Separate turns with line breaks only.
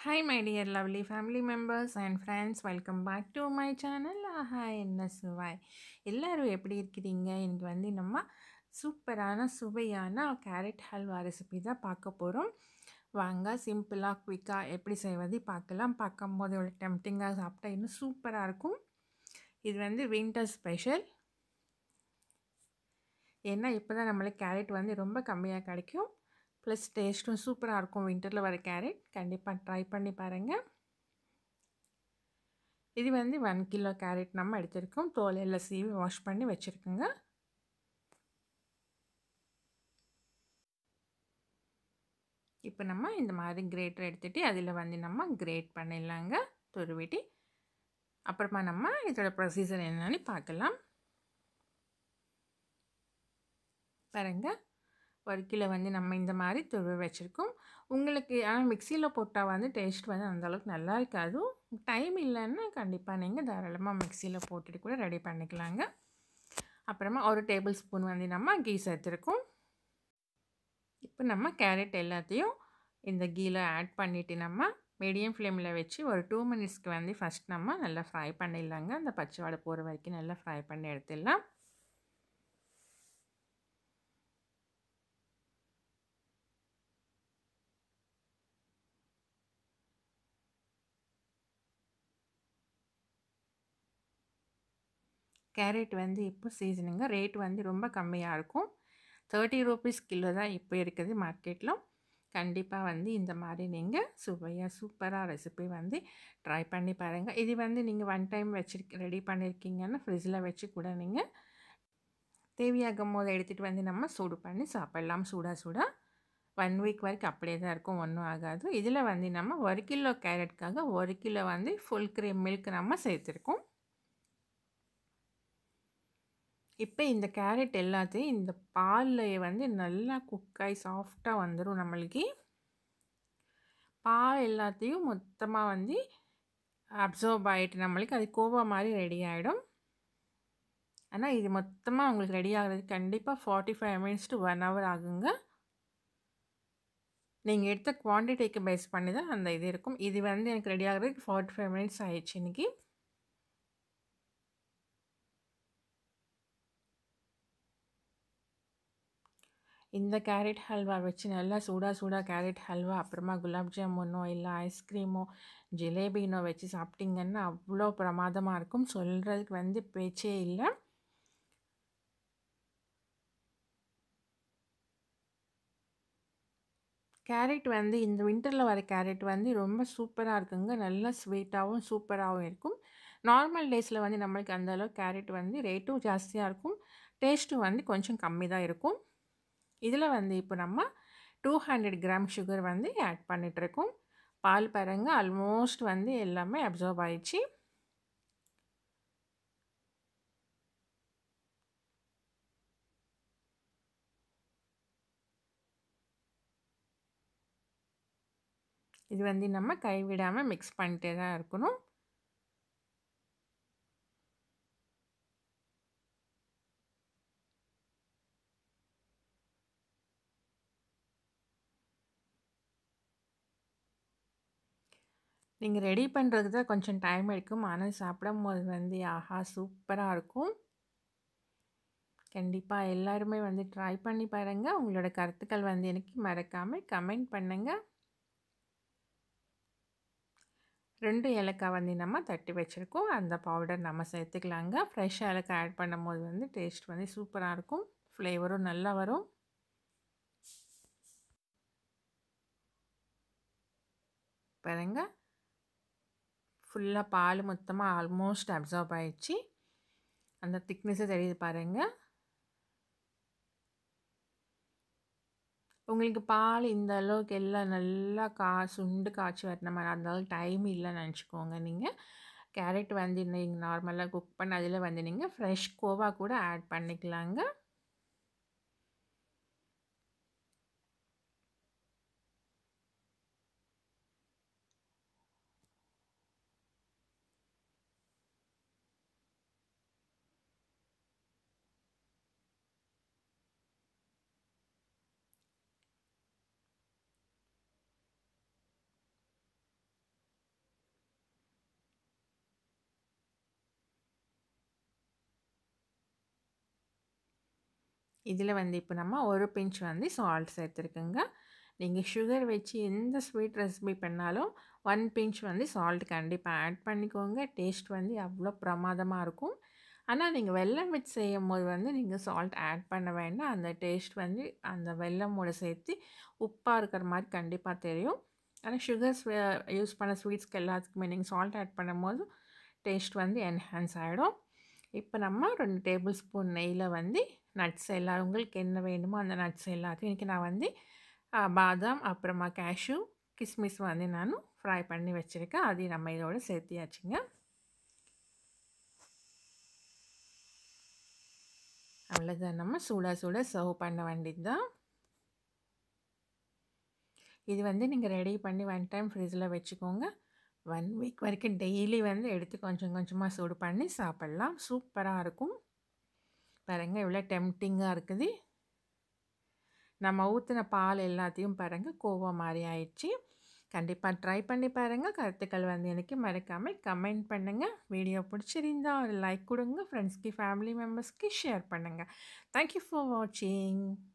Hi, my dear lovely family members and friends. Welcome back to my channel. ஆஹா என்ன சுவை எல்லாரும் எப்படி இருக்கிறீங்க இன்னைக்கு வந்து நம்ம சூப்பரான சுவையான கேரட் ஹல்வா ரெசிபி தான் பார்க்க போகிறோம் வாங்க சிம்பிளாக குயிக்காக எப்படி செய்வது பார்க்கலாம் பார்க்கும்போது எவ்வளோ டெம்டிங்காக சாப்பிட்டா இன்னும் சூப்பராக இருக்கும் இது வந்து வின்டர் ஸ்பெஷல் ஏன்னா இப்போ தான் நம்மளுக்கு கேரட் வந்து ரொம்ப கம்மியாக கிடைக்கும் ப்ளஸ் டேஸ்ட்டும் சூப்பராக இருக்கும் வின்டரில் வர கேரட் கண்டிப்பாக ட்ரை பண்ணி பாருங்கள் இது வந்து ஒன் கிலோ கேரட் நம்ம எடுத்திருக்கோம் தோல் எல்லாம் சீவி வாஷ் பண்ணி வச்சுருக்குங்க இப்போ நம்ம இந்த மாதிரி கிரேட்டர் எடுத்துகிட்டு அதில் வந்து நம்ம கிரேட் பண்ணிடலாங்க துருவிட்டு அப்புறமா நம்ம இதோட ப்ரொசீஜர் என்னன்னு பார்க்கலாம் பாருங்கள் ஒரு கிலோ வந்து நம்ம இந்த மாதிரி துருவி வச்சுருக்கோம் உங்களுக்கு ஆனால் மிக்சியில் போட்டால் வந்து டேஸ்ட் வந்து அந்தளவுக்கு நல்லா இருக்காது டைம் இல்லைன்னா கண்டிப்பாக நீங்கள் தாராளமாக மிக்சியில் போட்டுட்டு கூட ரெடி பண்ணிக்கலாங்க அப்புறமா ஒரு டேபிள் ஸ்பூன் வந்து நம்ம கீ சேர்த்துருக்கோம் இப்போ நம்ம கேரட் எல்லாத்தையும் இந்த கீயில் ஆட் பண்ணிவிட்டு நம்ம மீடியம் ஃப்ளேமில் வச்சு ஒரு டூ மினிட்ஸ்க்கு வந்து ஃபஸ்ட் நம்ம நல்லா ஃப்ரை பண்ணிடலாங்க அந்த பச்சை வாடை போகிற வரைக்கும் நல்லா ஃப்ரை பண்ணி எடுத்துடலாம் கேரட் வந்து இப்போ சீசனுங்க ரேட் வந்து ரொம்ப கம்மியாக இருக்கும் தேர்ட்டி ருபீஸ் கிலோ தான் இப்போ இருக்குது மார்க்கெட்டில் கண்டிப்பாக வந்து இந்த மாதிரி நீங்கள் சுவையாக சூப்பராக ரெசிபி வந்து ட்ரை பண்ணி பாருங்கள் இது வந்து நீங்கள் ஒன் டைம் வச்சுருக்க ரெடி பண்ணியிருக்கீங்கன்னா ஃப்ரிட்ஜில் வச்சு கூட நீங்கள் தேவையாகும் போது எடுத்துகிட்டு வந்து நம்ம சூடு பண்ணி சாப்பிட்லாம் சூடாக சூடாக ஒன் வீக் வரைக்கும் அப்படியே தான் இருக்கும் ஒன்றும் ஆகாது இதில் வந்து நம்ம ஒரு கிலோ கேரட்காக ஒரு கிலோ வந்து ஃபுல் க்ரீம் மில்க் நம்ம சேர்த்துருக்கோம் இப்போ இந்த கேரட் எல்லாத்தையும் இந்த பாலில் வந்து நல்லா குக்காய் சாஃப்டாக வந்துடும் நம்மளுக்கு பால் எல்லாத்தையும் மொத்தமாக வந்து அப்சர்வ் ஆகிட்டு நம்மளுக்கு அது கோவா மாதிரி ரெடி ஆகிடும் ஆனால் இது மொத்தமாக உங்களுக்கு ரெடி ஆகிறது கண்டிப்பாக forty five minutes to one hour ஆகுங்க நீங்கள் எடுத்த குவான்டிட்டிக்கு பேஸ் பண்ணி தான் அந்த இது இருக்கும் இது வந்து எனக்கு ரெடி ஆகிறதுக்கு ஃபார்ட்டி ஃபைவ் மினிட்ஸ் ஆயிடுச்சு இன்றைக்கி இந்த கேரட் ஹல்வா வச்சு நல்லா சூடாக சூடாக கேரட் ஹல்வா அப்புறமா குலாப் ஜாமுனோ இல்லை ஐஸ்கிரீமோ ஜிலேபினோ வச்சு சாப்பிட்டிங்கன்னா அவ்வளோ பிரமாதமாக இருக்கும் சொல்கிறதுக்கு வந்து பேச்சே இல்லை கேரட் வந்து இந்த வின்டரில் வர கேரட் வந்து ரொம்ப சூப்பராக இருக்குங்க நல்லா ஸ்வீட்டாகவும் சூப்பராகவும் இருக்கும் நார்மல் டேஸில் வந்து நம்மளுக்கு அந்தளவு கேரட் வந்து ரேட்டும் ஜாஸ்தியாக இருக்கும் டேஸ்ட்டும் வந்து கொஞ்சம் கம்மி தான் இருக்கும் இதில் வந்து இப்போ நம்ம டூ ஹண்ட்ரட் கிராம் சுகர் வந்து ஆட் பண்ணிகிட்ருக்கோம் பால் பாருங்க ஆல்மோஸ்ட் வந்து எல்லாமே அப்சர்வ் ஆயிடுச்சு இது வந்து நம்ம கைவிடாமல் மிக்ஸ் பண்ணிட்டே தான் இருக்கணும் நீங்கள் ரெடி பண்ணுறதுக்கு தான் கொஞ்சம் டைம் எடுக்கும் ஆனால் சாப்பிடும் போது வந்து ஆஹா சூப்பராக இருக்கும் கண்டிப்பாக எல்லாருமே வந்து ட்ரை பண்ணி பாருங்கள் உங்களோட கருத்துக்கள் வந்து எனக்கு மறக்காமல் கமெண்ட் பண்ணுங்கள் ரெண்டு ஏலக்காய் வந்து நம்ம தட்டி வச்சுருக்கோம் அந்த பவுடர் நம்ம சேர்த்துக்கலாங்க ஃப்ரெஷ் ஏலக்காய் ஆட் பண்ணும் போது வந்து டேஸ்ட் வந்து சூப்பராக இருக்கும் ஃப்ளேவரும் நல்லா வரும் பாருங்கள் ஃபுல்லாக பால் மொத்தமாக ஆல்மோஸ்ட் அப்சர்வ் ஆயிடுச்சு அந்த திக்னஸை தெரியுது பாருங்கள் உங்களுக்கு பால் இந்த அளவுக்கு எல்லாம் நல்லா கா சுண்டு காய்ச்சி வரணும் மாதிரி அந்த அளவுக்கு டைம் இல்லைன்னு நினச்சிக்கோங்க நீங்கள் கேரட் வந்து நீங்கள் நார்மலாக குக் பண்ண அதில் வந்து நீங்கள் ஃப்ரெஷ் கோவா கூட ஆட் பண்ணிக்கலாங்க இதில் வந்து இப்போ நம்ம ஒரு பிஞ்ச் வந்து சால்ட் சேர்த்துருக்குங்க நீங்கள் சுகர் வச்சு எந்த ஸ்வீட் ரெசிபி பண்ணாலும் ஒன் பிஞ்ச் வந்து சால்ட் கண்டிப்பாக ஆட் பண்ணிக்கோங்க டேஸ்ட் வந்து அவ்வளோ பிரமாதமாக இருக்கும் ஆனால் நீங்கள் வெல்லம் வச்சு செய்யும் போது வந்து நீங்கள் சால்ட் ஆட் பண்ண வேண்டாம் அந்த டேஸ்ட் வந்து அந்த வெல்லமோட சேர்த்து உப்பாக இருக்கிற மாதிரி கண்டிப்பாக தெரியும் ஆனால் சுகர்ஸ் யூஸ் பண்ண ஸ்வீட்ஸ்க்கு எல்லாத்துக்குமே நீங்கள் சால்ட் ஆட் பண்ணும்போது டேஸ்ட் வந்து என்ஹான்ஸ் ஆகிடும் இப்போ நம்ம ரெண்டு டேபிள் ஸ்பூன் நெய்யில் வந்து நட்ஸ் எல்லாம் உங்களுக்கு என்ன வேணுமோ அந்த நட்ஸ் எல்லாத்தையும் இன்றைக்கி நான் வந்து பாதாம் அப்புறமா கேஷ்யூ கிஸ்மிஸ் வந்து நான் ஃப்ரை பண்ணி வச்சுருக்கேன் அதையும் நம்ம இதோட சேர்த்தியாச்சுங்க அவ்வளோதான் நம்ம சூடாக சூடாக சர்வ் பண்ண வேண்டியது தான் இது வந்து நீங்கள் ரெடி பண்ணி ஒன் டைம் ஃப்ரிட்ஜில் வச்சுக்கோங்க ஒன் வீக் வரைக்கும் டெய்லி வந்து எடுத்து கொஞ்சம் கொஞ்சமாக சூடு பண்ணி சாப்பிட்லாம் சூப்பராக இருக்கும் பாருங்கள் இவ்வளோ டெம்டிங்காக இருக்குது நம்ம ஊற்றின பால் எல்லாத்தையும் பாருங்கள் கோவா மாதிரி ஆயிடுச்சு கண்டிப்பாக ட்ரை பண்ணி பாருங்கள் கருத்துக்கள் வந்து எனக்கு மறக்காமல் கமெண்ட் பண்ணுங்கள் வீடியோ பிடிச்சிருந்தா ஒரு லைக் கொடுங்க ஃப்ரெண்ட்ஸ்க்கு ஃபேமிலி மெம்பர்ஸ்க்கு ஷேர் பண்ணுங்கள் தேங்க்யூ ஃபார் வாட்சிங்